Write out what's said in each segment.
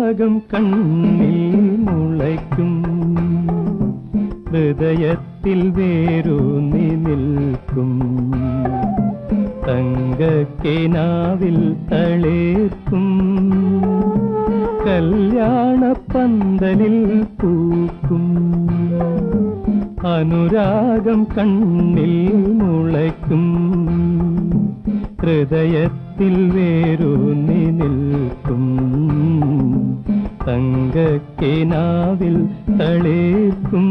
അനുരാഗം കണ്ണിൽ മുളയ്ക്കും ഹൃദയത്തിൽ വേരൂന്നി നിൽക്കും തങ്കക്കിനാവിൽ തളേർക്കും കല്യാണ പന്തലിൽ പൂക്കും അനുരാഗം കണ്ണിൽ മുളയ്ക്കും ഹൃദയത്തിൽ വേരൂന്നി നിൽക്കും തങ്കക്കിനാവിൽ തളേക്കും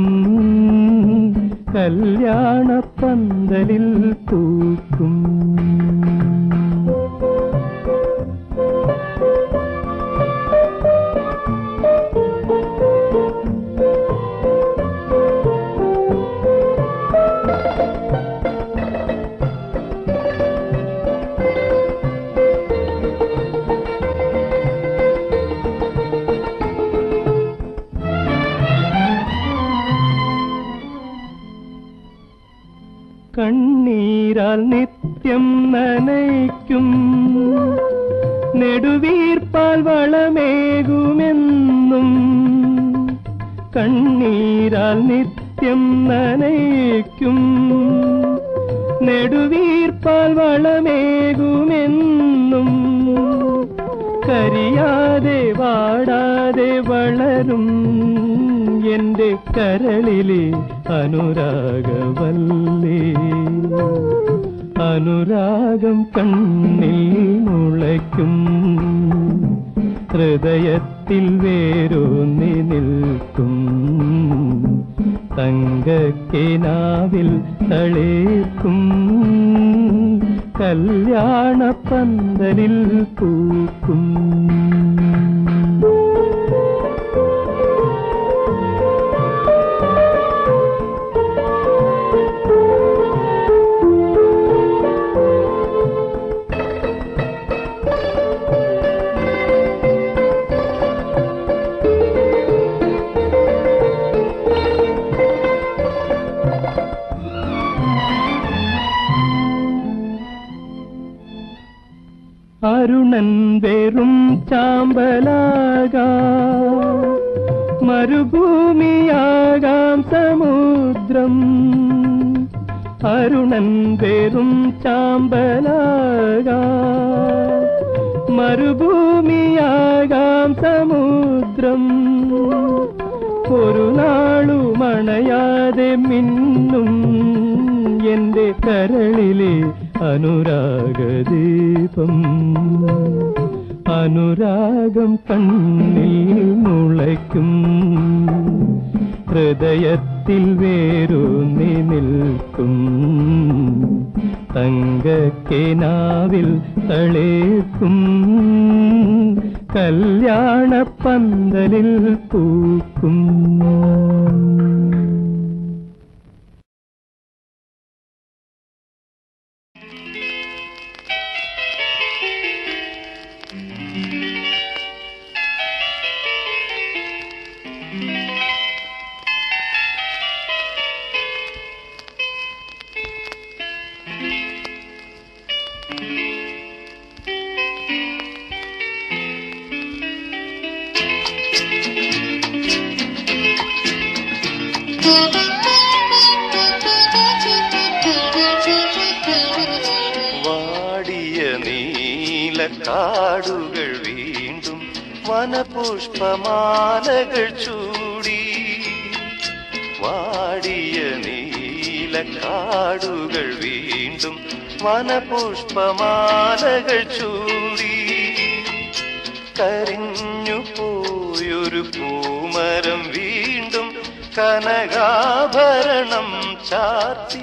കല്യാണ പന്തലിൽ പൂക്കും കണ്ണീരാൽ നിത്യം നനയ്ക്കും നെടുവീർപ്പാൽ വളമേകുമെന്നും കണ്ണീരാൽ നിത്യം നനയ്ക്കും നെടുവീർപ്പാൽ വളമേകുമെന്നും കരിയാതെ വാടാതെ വളരും എന്റെ കരളിലെ അനുരാഗവല്ലേ അനുരാഗം കണ്ണിൽ മുളയ്ക്കും ഹൃദയത്തിൽ വേരൂന്നി നിൽക്കും തങ്കക്കിനാവിൽ തളേക്കും കല്യാണ പന്തലിൽ പൂക്കും അരുണൻ വെറും ചാമ്പലാകാം മരുഭൂമിയാകാം സമുദ്രം അരുണൻ വെറും ചാമ്പലാകാം മരുഭൂമിയാകാം സമുദ്രം ഒരു നാളുമണയാതെ മിന്നും എന്റെ കരളിലെ അനുരാഗദീപം അനുരാഗം കണ്ണിൽ മുളയ്ക്കും ഹൃദയത്തിൽ വേരൂന്നി നിൽക്കും തങ്കക്കിനാവിൽ തളേക്കും കല്യാണ പന്തലിൽ പൂക്കും വാടിയ നീലക്കാടുകൾ വീണ്ടും വനപുഷ്പമാലകൾ ചൂടി വാടിയ നീലക്കാടുകൾ വീണ്ടും വനപുഷ്പമാലകൾ ചൂടി കരിഞ്ഞു പോയൊരു പൂമരം വീണ്ടും കനകാഭരണം ചാർത്തി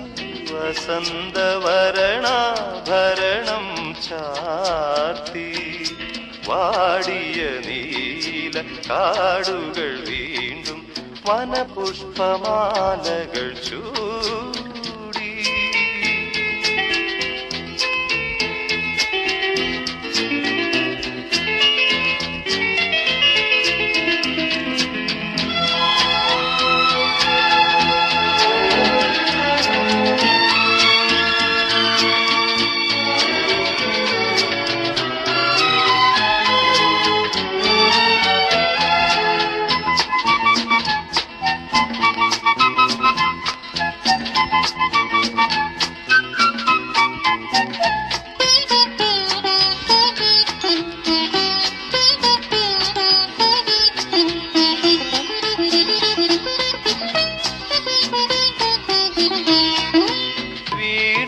വസന്തവരണാഭരണം ചാർത്തി വാടിയ നീല കാടുകൾ വീണ്ടും വനപുഷ്പമാലകൾ ചൂടി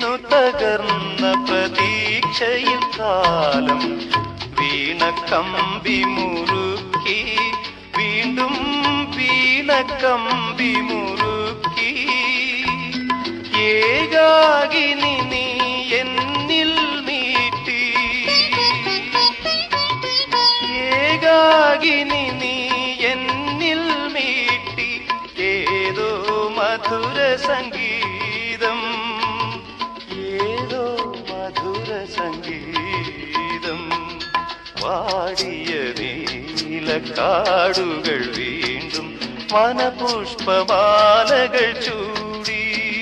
വീണു തകർന്ന പ്രതീക്ഷയിൽ കാലം വീണ കമ്പി മുറുക്കി വീണ്ടും വീണ കമ്പി മുറുക്കി ഏകാകിനി നീ എന്നിൽ മീട്ടി ഏകാകിനി നീ എന്നിൽ മീട്ടി ഏതോ മധുര സംഗീതം ഏതോ മധുര സംഗീതം വാടിയ നീലക്കാടുകൾ വീണ്ടും വനപുഷ്പമാലകൾ ചൂടി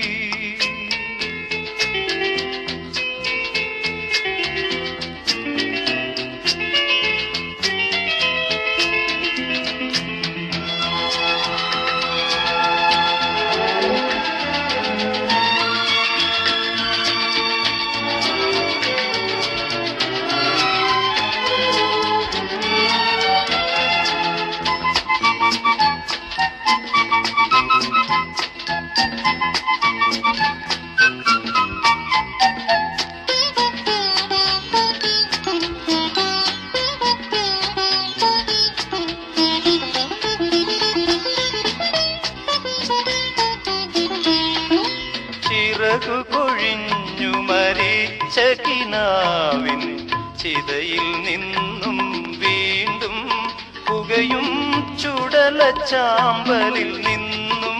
ചിറകു കൊഴിഞ്ഞു മരിച്ച കിനാവിൻ ചിതയിൽ നിന്നും വീണ്ടും പുകയും ചുടല ചാമ്പലിൽ നിന്നും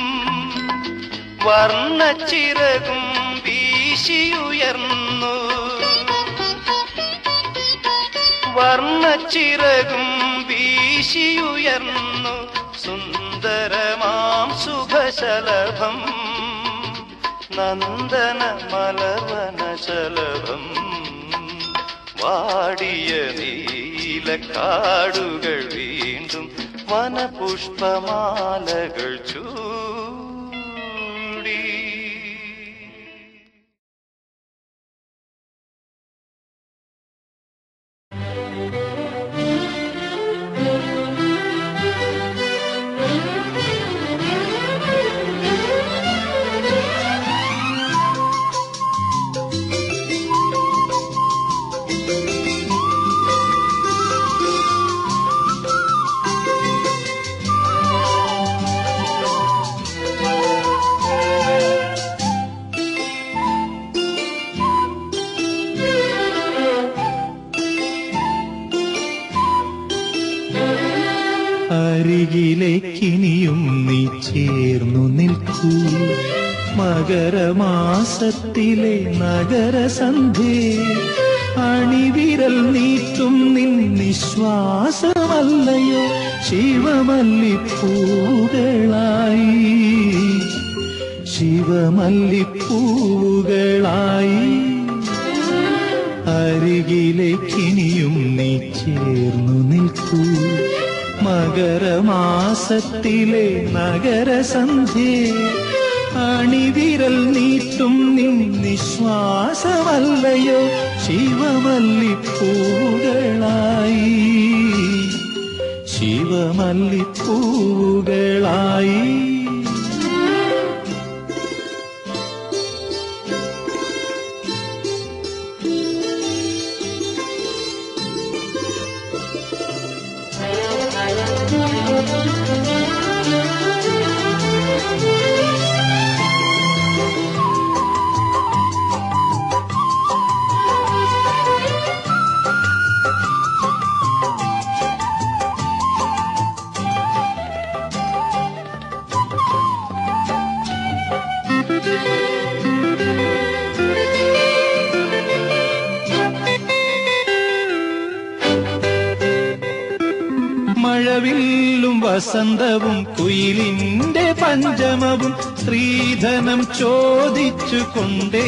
വർണ്ണച്ചിറകും വീശിയുയർന്നു വർണ്ണച്ചിറകും വീശിയുയർന്നു സുന്ദരമാം സുഖശലഭം നന്ദന മലവനശലഭം വാടിയ നീലക്കാടുകൾ വീണ്ടും വനപുഷ്പമാലകൾ ചൂടി അരികിലേക്കിനിയും നീ ചേർന്നു നിൽക്കൂ മകരമാസത്തിലെ നഗരസന്ധ്യേ അണിവിരൽ നീട്ടും നിൻ നിശ്വാസമല്ലയോ ശിവമല്ലിപ്പൂകളായി ശിവമല്ലിപ്പൂകളായി അരികിലേക്കിനിയും നീ ചേർന്നു നിൽക്കൂ മകരമാസത്തിലെ നഗരസന്ധ്യേ അണിവിരൽ നീട്ടും നിൻ നിശ്വാസമല്ലയോ ശിവമല്ലിപ്പൂകളായി ശിവമല്ലിപ്പൂകളായി മഴവില്ലും വസന്തവും കുയിലിന്റെ പഞ്ചമവും സ്ത്രീധനം ചോദിച്ചു കൊണ്ടേ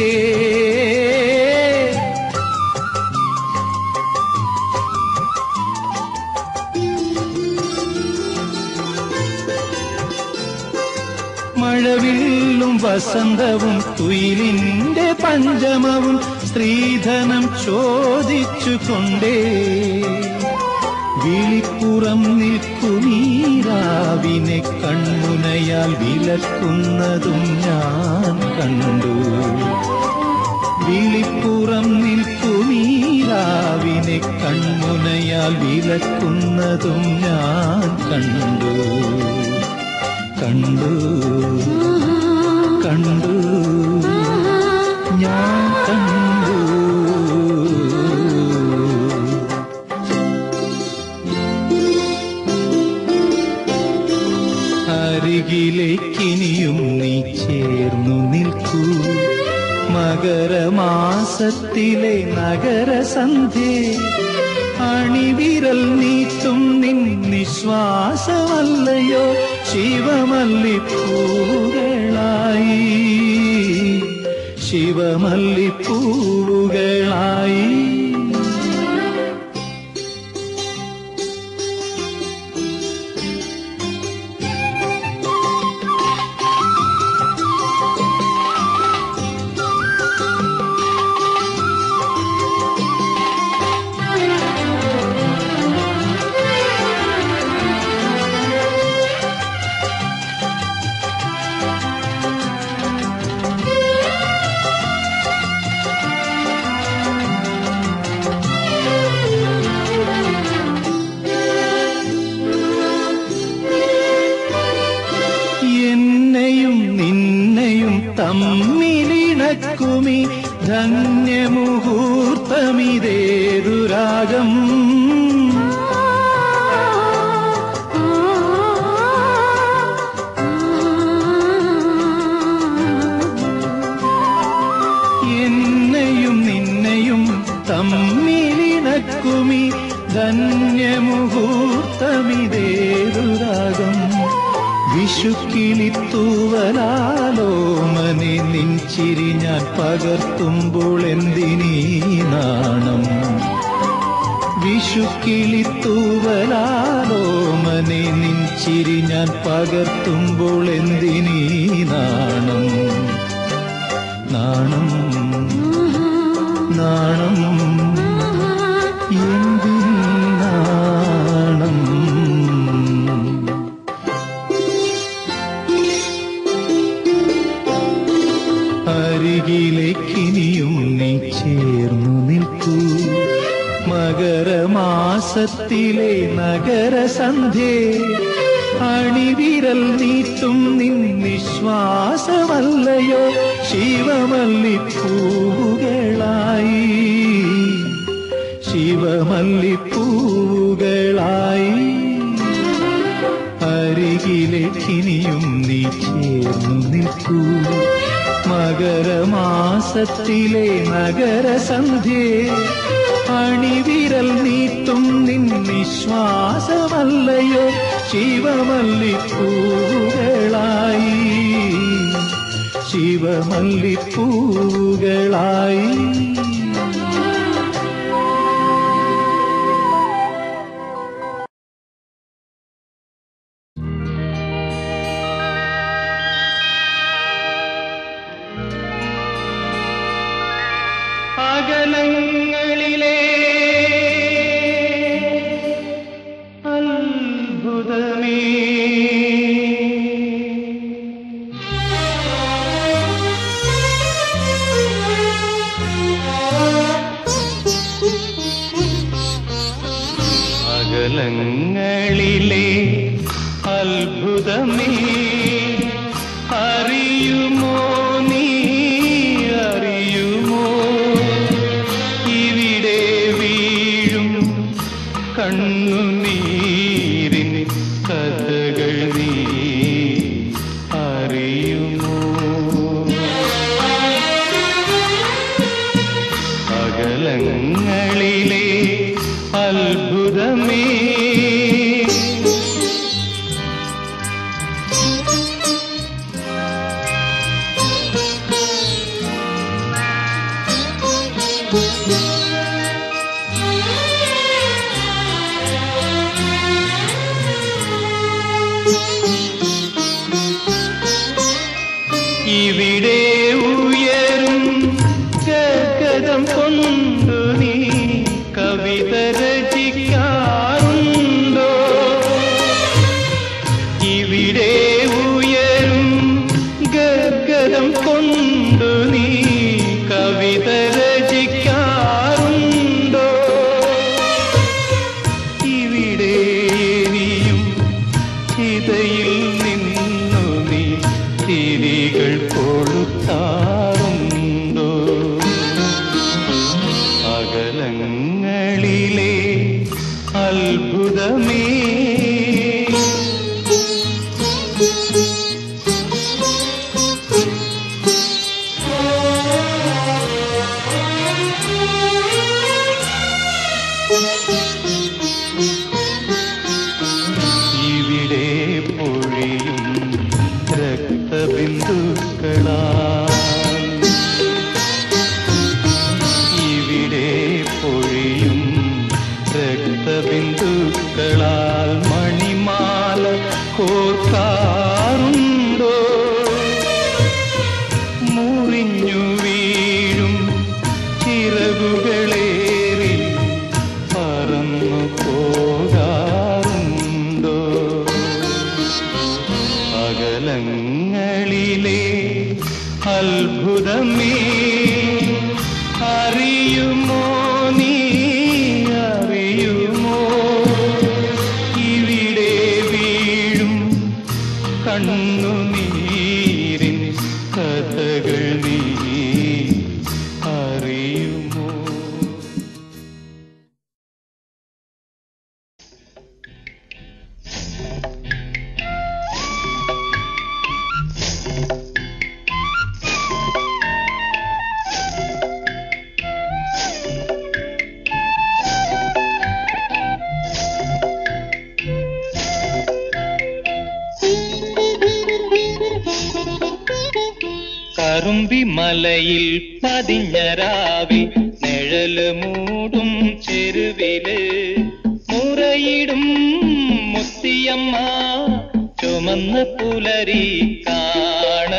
മഴവില്ലും വസന്തവും കുയിലിന്റെ പഞ്ചമവും സ്ത്രീധനം ചോദിച്ചു കൊണ്ടേ വിളിപ്പുറം നിൽക്കുമീരാവിനെ കൺമുനയാൽ വിലക്കുന്നതും ഞാൻ കണ്ടു നിന്നെ കൺമുനയാൽ വിലക്കുന്നതും ഞാൻ കണ്ടു കണ്ടു കണ്ടു ഞാൻ കണ്ടു അരികിലേക്കിനിയും നീ ചേർന്നു നിൽക്കൂ മകരമാസത്തിലെ നഗരസന്ധ്യേ അണിവിരൽ നീട്ടും നിൻ നിശ്വാസമല്ലയോ ശിവമല്ലിപ്പൂവുകളായി ശിവമല്ലിപ്പൂവുകളായി എന്നെയും നിന്നെയും തമ്മിലിണക്കുമി ധന്യമുഹൂർത്തമിതേതു രാഗം എന്നെയും നിന്നെയും തമ്മിലിണക്കുമി ധന്യമുഹൂർത്തമിതേതു രാഗം വിഷുക്കിളിത്തൂവലാലോമനെ നിൻചിരി ഞാൻ പകർത്തുമ്പോൾ എന്തിനീ നാണം വിഷുക്കിളിത്തൂവലാലോമനെ നിൻചിരി ഞാൻ പകർത്തുമ്പോൾ എന്തിനീ നാണം നാണം നാണം എന്തിനീ നാണം അരികിലേക്കിനിയും നീ ചേർന്നു നിൽക്കൂ മകരമാസത്തിലെ നഗരസന്ധ്യേ അണിവിരൽ നീട്ടും നിൻ നിശ്വാസമല്ലയോ ശിവമല്ലിപ്പൂവുകളായി ശിവമല്ലിപ്പൂവുകളായി അരികിലേക്കിനിയും നീ ചേർന്നു നിൽക്കൂ മകരമാസത്തിലെ നഗരസന്ധ്യേ അണിവിരൽ നീട്ടും നിൻ നിശ്വാസമല്ലയോ ശിവമല്ലിപ്പൂവുകളായി ശിവമല്ലിപ്പൂവുകളായി അകലങ്ങളിലെ അത്ഭുതമേ അകലങ്ങളിലെ അത്ഭുതമേ അറിയുമോ നീ അറിയുമോ ഇവിടെ വീഴും കണ്ണുനീരിൻ കഥകൾ നീ അറിയുമോ അകലങ്ങളിലെ അത്ഭുതമേ ഇവിടെ ഉയരും ഗഗതം കൊണ്ടു നീ കവിത രചിക്കാറുണ്ടോ ഇവിടെ ഉയരും ഗഗതം കൊണ്ടു നീ കവിത രചിക്കാറുണ്ടോ കറുമ്പി മലയിൽ പതിഞ്ഞ രാവിൽ നിഴല് മൂടും ചെരുവില് മുറയിടും മുത്തിയമ്മ ചുമന്ന പുലരി കാണ്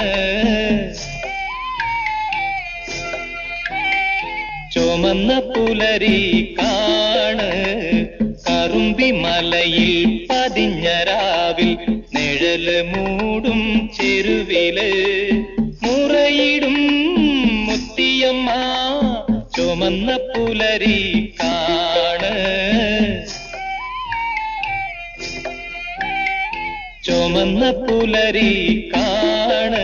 ചുമന്ന പുലരി കാണ് കറുമ്പി മലയിൽ പതിഞ്ഞ രാവിൽ നിഴല് മൂടും ചെരുവില് മുറയിടും മുത്തിയമ്മ ചുമന്ന പുലരി കാണ് ചുമന്ന പുലരി കാണ്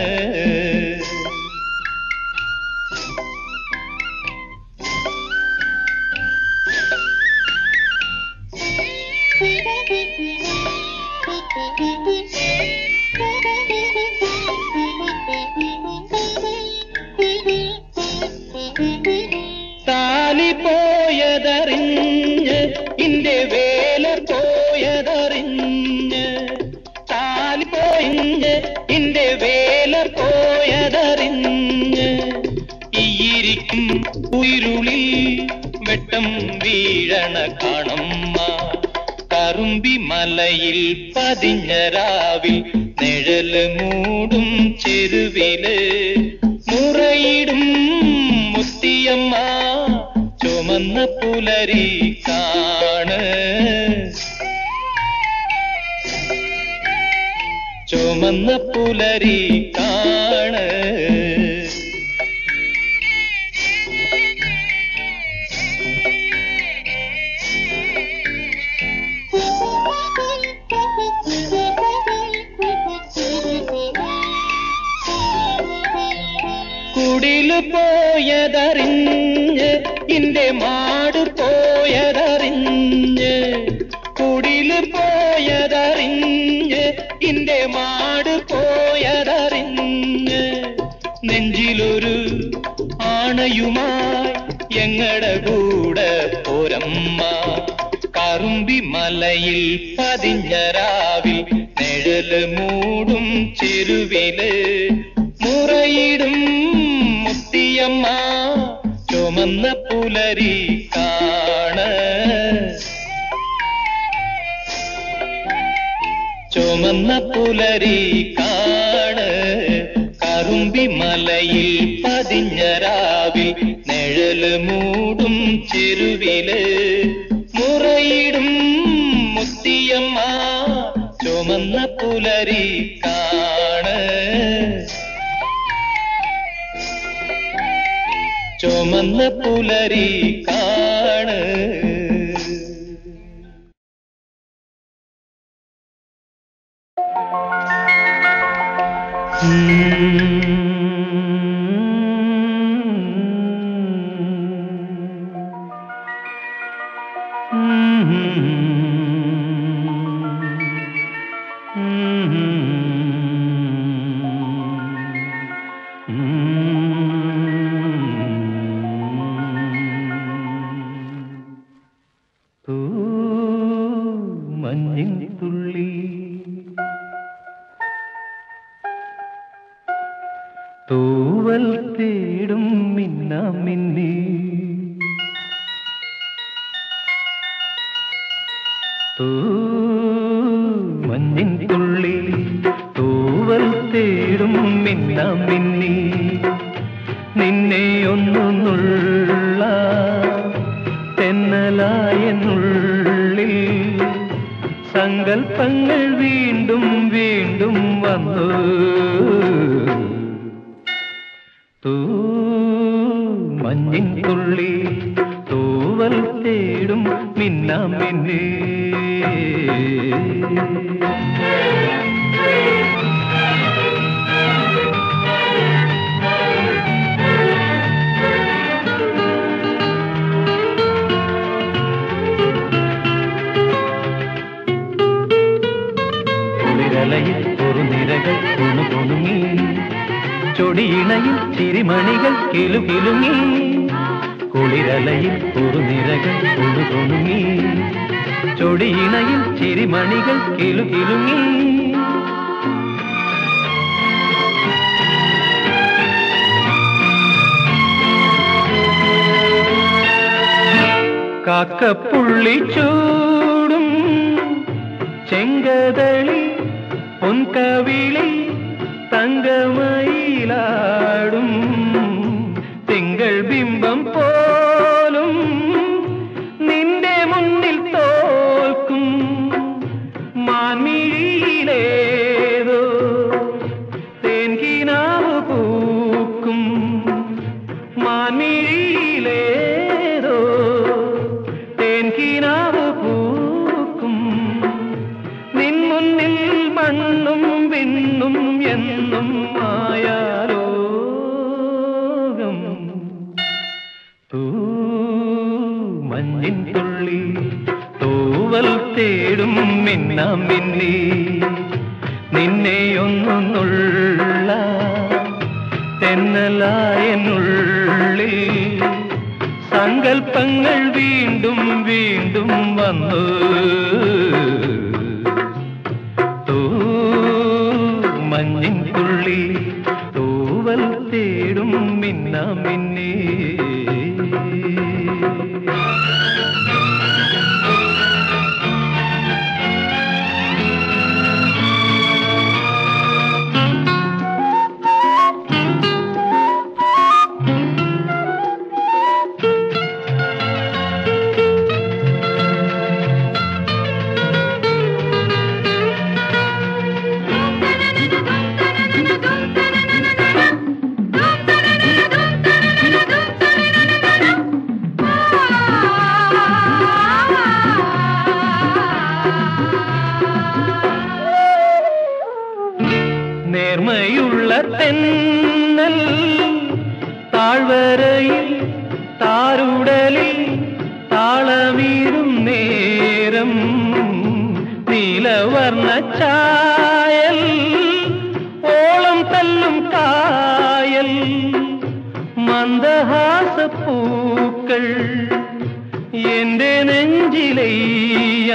താലി പോയതറിഞ്ഞ് ഇന്റെ വേല പോയതറിഞ്ഞ് താലി പോയിഞ്ഞ് ഇന്റെ വേല പോയതറിഞ്ഞ് ഈയിരിക്കും ഉരുളിൽ വെട്ടം വീഴണ കാണമ്മ കറുമ്പി മലയിൽ പതിഞ്ഞ രാവിൽ നിഴല് മൂടും ചെരുവില് മുറയിടും മുത്തിയമ്മ ചുമന്ന പുലരി കാണ് ചുമന്ന പുലരി കാണ് കുടില് പോയതറിഞ്ഞ് ഇന്റെ മാട് പോയതറിഞ്ഞ് കുടില് പോയതറിഞ്ഞ് ഇന്റെ മാട് പോയതറിഞ്ഞ് നെഞ്ചിലൊരു ആണയുമായി എങ്ങടെ കൂടെ പോരമ്മ കറുമ്പി മലയിൽ പതിഞ്ഞ രാവിൽ നിഴല് മൂടും ചെരുവില് മുറയിടും മുത്തിയമ്മ ചുമന്ന പുലരി കാണ് ചുമന്ന പുലരി കാണ് കറുമ്പി മലയിൽ പതിഞ്ഞ രാവിൽ നിഴല് മൂടും ചെരുവില് മുറയിടും മുത്തിയമ്മ ചുമന്ന പുലരി കാണ് ചുമന്ന പുലരി കാണ് തൂ മഞ്ഞിൻ തുള്ളി തൂവൽ തേടും മിന്ന മിന്നി തൂ മഞ്ഞിൻ തുള്ളി തൂവൽ തേടും മിന്ന മിന്നി നിന്നെ ഒന്നു നുള്ള തെന്നലായെന്നുള്ളിൽ സങ്കൽപ്പങ്ങൾ വീണ്ടും വീണ്ടും വന്നു തൂ മഞ്ഞിൻ തുള്ളി തൂവൽ തേടും മിന്നാം മിന്നേ കുളിരലയിൽ ഒരു നിരകൾ കുണു കുണുങ്ങി ചൊടിയിണയിൽ ചിരിമണികൾ കിലു കിലുങ്ങി കുളിരലയിൽ ഒരു നിരകൾ കുണു കുണുങ്ങി ചൊടിയിണയിൽ ചിരിമണികൾ കിലു കിലുങ്ങി കാക്കപ്പുള്ളി ചൂടും ചെങ്കതളി പൊൻകവിളി തങ്കമയിലാടും തിങ്കൾ ബിംബം പോലും നിന്റെ മുന്നിൽ തോൽക്കും മാൻമിഴിയിലേതോ തേൻകിനാവ് പൂക്കും മാൻമിഴിയിലേതോ തേൻകിനാവ് പൂക്കും നിൻ മുന്നിൽ മണ്ണും വിണ്ണും എന്നും മായാലോകം തൂ മഞ്ഞിൻ തുള്ളി തൂവൽ തേടും മിന്നാം മിന്നി നിന്നെ ഒന്നൊന്നുള്ള തെന്നലായനുള്ളിൽ സങ്കൽപ്പങ്ങൾ വീണ്ടും വീണ്ടും വന്നു തൂ മഞ്ഞിൻ തുള്ളി തൂവൽ തേടും മിന്നാം മിന്നേ നേർമയുള്ള തെന്നൽ താഴ്വരയിൽ താരുടലിൽ താളമീറും നേരം നീലവർണ്ണ ചായൽ ഓളം തല്ലും കായൽ മന്ദഹാസപ്പൂക്കൾ എന്റെ നെഞ്ചിലയ്യ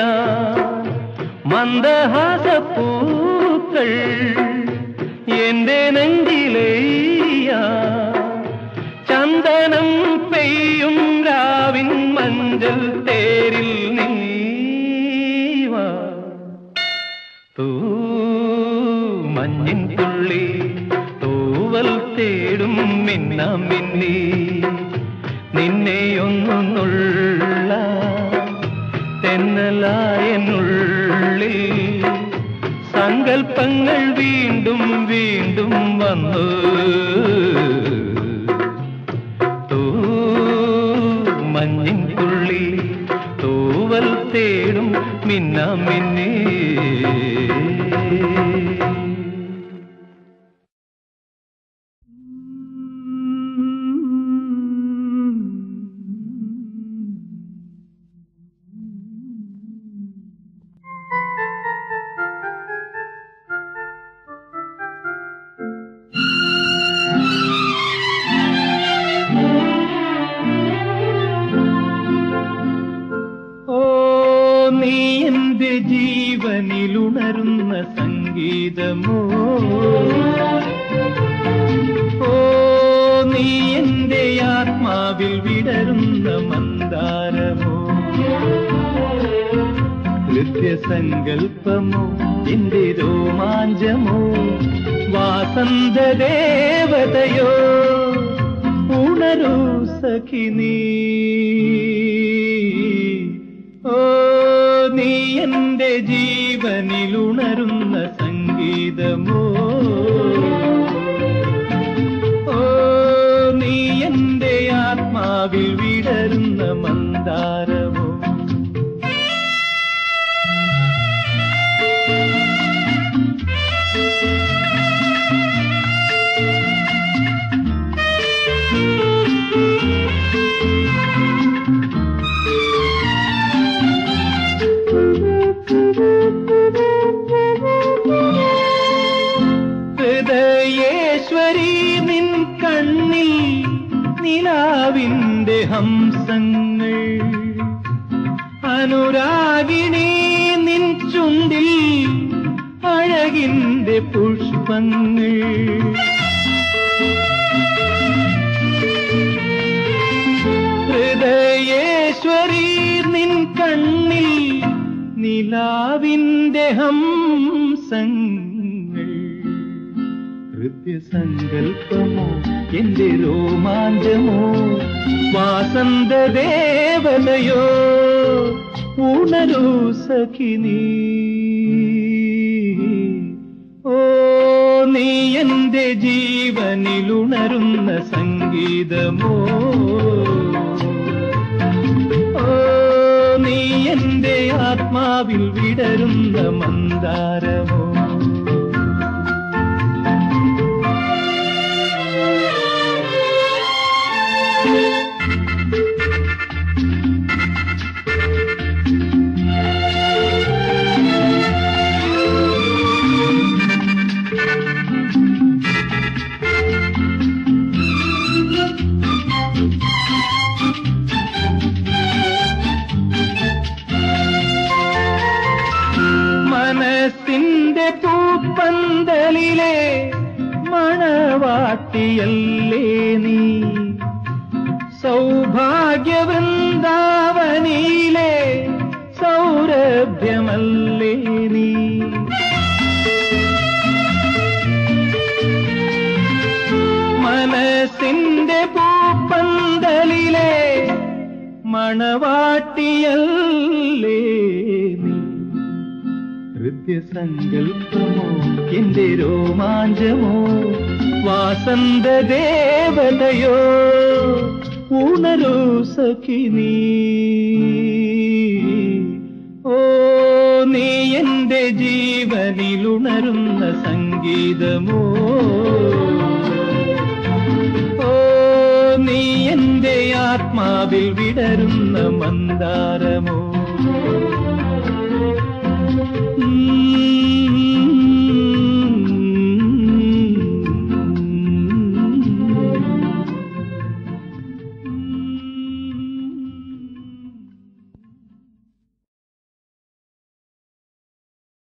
മന്ദഹാസപ്പൂക്കൾ എന്റെ നെഞ്ചിലയ്യ ചന്ദനം പെയ്യും രാവിൻ മഞ്ചൽ തേരിൽ നീവാ തൂ മഞ്ഞിൻ തുള്ളി തൂവൽ തേടും മിന്നാം മിന്നി നിന്നെ ഒന്നൊന്നുള്ള തെന്നലായനുള്ളിൽ സങ്കൽപ്പങ്ങൾ വീണ്ടും വീണ്ടും വന്നു തൂ മഞ്ഞിൻ തുള്ളി തൂവൽ തേടും മിന്നാം മിന്നേ ഓ നീ എന്റെ ജീവനിലുണരുന്ന സംഗീതമോ ഓ നീ എന്റെ ആത്മാവിൽ വിടരുന്ന മന്ദാരമോ ഹൃദ്യസങ്കൽപ്പമോ എന്റെ രോമാഞ്ചമോ വാസന്തദേവതയോ ഉണരൂ സഖി നീ ഓ നീ എന്റെ ജീവനിലുണരുന്ന സംഗീതമോ ഓ നീ എന്റെ ആത്മാവിൽ വിടരുന്ന മന്ദാരമോ ഹൃദയേശ്വരി നിൻ കണ്ണിൽ നിലാവിന്റെ ഹംസങ്ങൾ അനുരാഗിണി നിൻ ചുണ്ടിൽ അഴകിന്റെ പുഷ്പങ്ങൾ ഹൃദയേശ്വരി നിലാവിന്റെ ഹംസങ്ങൾ ഹൃദ്യസങ്കൽപ്പമോ എന്റെ രോമാഞ്ചമോ വാസന്ത ദേവതയോ ഉണരൂ സഖിനീ ഓ നീ എന്റെ ജീവനിലുണരുന്ന സംഗീതമോ ഓ നീ എന്റെ ആത്മാവിൽ വിടരുന്ന മന്ദാരമോ മനസ്സിന്റെ പൂപ്പന്തലിലെ മണവാട്ടിയല്ലേ നീ സൗഭാഗ്യവൃന്ദാവനിയിലെ സൗരഭ്യമല്ലേ നീ മനസ്സിന്റെ പൂപ്പന്തലിലെ മണവാട്ടിയല്ലേ നീ ഹൃദ്യസങ്കൽപ്പമോ എന്റെ രോമാഞ്ചമോ വാസന്ത ദേവതയോ ഉണരൂ സഖിനീ ഓ നീ എന്റെ ജീവനിലുണരുന്ന സംഗീതമോ ഓ നീ എന്റെ ആത്മാവിൽ വിടരുന്ന മന്ദാരമോ